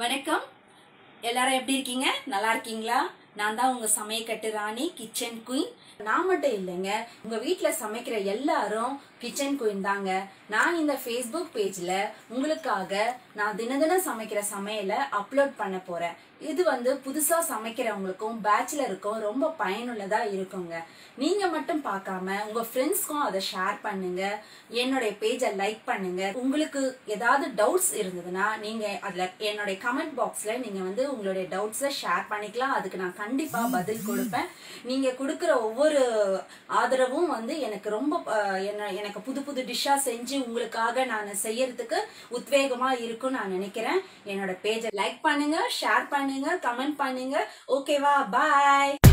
வணக்கம் எல்லாரும் எப்படி இருக்கீங்க நல்லா இருக்கீங்களா நான் தான் உங்க சமையக்கட்டு ராணி கிச்சன் குயின் நான் மட்டும் இல்லைங்க உங்க வீட்ல சமைக்கிற எல்லாரும் கிச்சன் குயின் தாங்க நான் இந்த ஃபேஸ்புக் பேஜ்ல உங்களுக்காக நான் தினம் தினம் சமைக்கிற சமையலை அப்லோட் பண்ண போறேன் இது வந்து புதுசா சமைக்கிறவங்களுக்கும் பேச்சுலருக்கும் ரொம்ப பயனுள்ளதா இருக்குங்க நீங்க மட்டும் பார்க்காம உங்க ஃப்ரெண்ட்ஸ்க்கும் அதை ஷேர் பண்ணுங்க என்னுடைய பேஜை லைக் பண்ணுங்க உங்களுக்கு ஏதாவது டவுட்ஸ் இருந்ததுன்னா நீங்க அதுல என்னுடைய கமெண்ட் பாக்ஸ்ல நீங்க வந்து உங்களுடைய டவுட்ஸை ஷேர் பண்ணிக்கலாம் அதுக்கு நான் கண்டிப்பா பதில் கொடுப்பேன் நீங்க கொடுக்குற ஒவ்வொரு ஆதரவும் வந்து எனக்கு ரொம்ப அஹ், என்ன- எனக்கு புது புது டிஷ்ஷா செஞ்சு உங்களுக்காக நான் செய்யறதுக்கு உத்வேகமா இருக்கும்னு நான் நினைக்கிறேன் என்னோட பேஜை லைக் பண்ணுங்க ஷேர் பண்ணுங்க கமெண்ட் பண்ணுங்க ஓகேவா பாய்